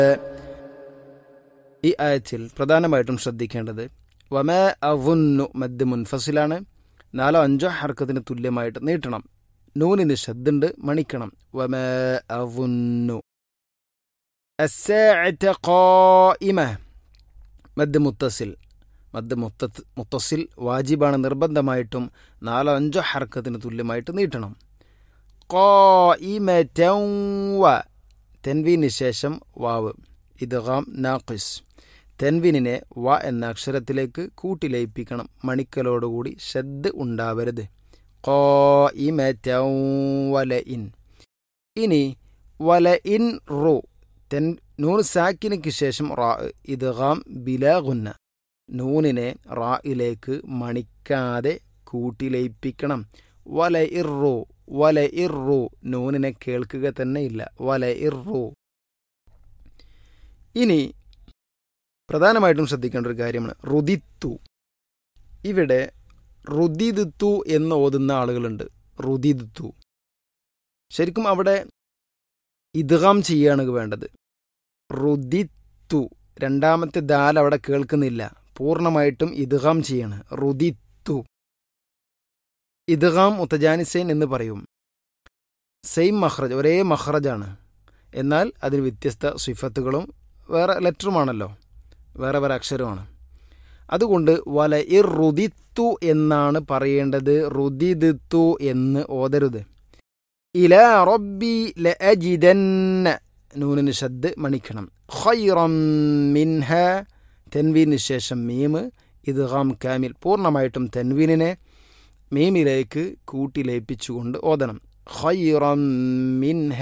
ഈ ആയത്തിൽ പ്രധാനമായിട്ടും ശ്രദ്ധിക്കേണ്ടത് വമ അവുന്നു മദ് മുൻഫസിലാണ് നാലോ അഞ്ചോ ഹർക്കത്തിന് തുല്യമായിട്ട് നീട്ടണം നൂനിന് ശബ്ദുണ്ട് മണിക്കണം വമ അവുന്നു الساعة قائمة മദ് മുത്തസിൽ മദ് മുത്തത്ത് മുത്തസിൽ വാജിബാണ് നിർബന്ധമായിട്ടും നാലോ അഞ്ചോ ഹർക്കത്തിന് തുല്യമായിട്ട് നീട്ടണം ഖായിമതൻ വ തെൻവീന് ശേഷം വാവ് ഇദ്ഗാം നാഖിസ് തെൻവിനെ വ എന്ന അക്ഷരത്തിലേക്ക് കൂട്ടിലയിപ്പിക്കണം മണിക്കലോടുകൂടി ഷദ് ഉണ്ടാവരുത് ഖായിമതൻ വല ഇൻ ഇനി വല ഇൻ റു തെൻ നൂൻ സാക്കിനയ്ക്ക് ശേഷം റാ ഇദ്ഗാം ബിലാ ഗുന്ന നൂനിനെ റായിലേക്ക് മണിക്കാതെ കൂട്ടിലയിപ്പിക്കണം വല ഇറു വല ഇറു നൂനിനെ കേൾക്കുക തന്നെ ഇല്ല വല ഇറു ഇനി പ്രധാനമായിട്ടും ശ്രദ്ധിക്കേണ്ട ഒരു കാര്യമാണ് റുദിത്തു ഇവിടെ റുദിദുത്തു എന്ന് ഓതുന്ന ആളുകളുണ്ട് റുദിദുത്തു ശരിക്കും അവിടെ ഇദ്ഗാം ചെയ്യാണ് വേണ്ടത് റുദിത്തു രണ്ടാമത്തെ ദാൽ അവിടെ കേൾക്കുന്നില്ല പൂർണ്ണമായിട്ടും ഇദ്ഗാം ചെയ്യാണ് റുദിത്തു ഇദ്ഗാം മുത്തജാനിസൈൻ എന്ന് പറയും സെയിം മഹ്റജ് ഒരേ മഹ്റജാണ് എന്നാൽ അതിന് വ്യത്യസ്ത സിഫത്തുകളും വേറെ ലെറ്ററുമാണല്ലോ വേറെ വേറെ അക്ഷരമാണ് അതുകൊണ്ട് വല ഇർ റുദിത്തു എന്നാണ് പറയേണ്ടത് റുദിദത്തു എന്ന് ഓതരുത് ഇല റബ്ബി ലഅജിദന്ന നൂനിന് ഷദ് മണിക്കണം ഖൈറം മിൻഹ തെൻവീന് ശേഷം മീമ് ഇദ്ഗാം കാമിൽ പൂർണ്ണമായിട്ടും തെൻവീനിനെ മീമിലേക്ക് കൂട്ടിലേപ്പിച്ചുകൊണ്ട് ഓതണം ഖൈറം മിൻഹ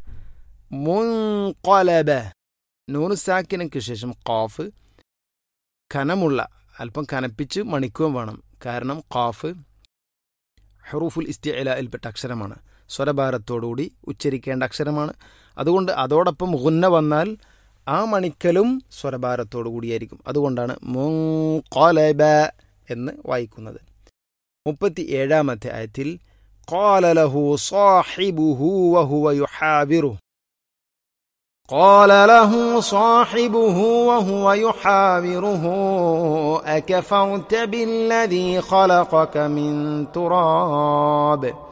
മുൻകലബ നൂന് സാക്കിനക്ക് ശേഷം ഖാഫ് കനമുള്ള അല്പം കനപ്പിച്ച് മണിക്കുകയും വേണം കാരണം ഖാഫ് ഹറൂഫുൽ ഇസ്തിഅലയിൽപ്പെട്ട അക്ഷരമാണ് സ്വരഭാരത്തോടുകൂടി ഉച്ചരിക്കേണ്ട അക്ഷരമാണ് അതുകൊണ്ട് അതോടൊപ്പം ഗുന്ന വന്നാൽ ആ മണിക്കലും സ്വരഭാരത്തോടു കൂടിയായിരിക്കും അതുകൊണ്ടാണ് മുൻകലബ എന്ന് വായിക്കുന്നത് മുപ്പത്തി ഏഴാമത്തെ ആയത്തിൽ قال له صاحبه وهو يحاوره قال له صاحبه وهو يحاوره أكفرت بالذي خلقك من تراب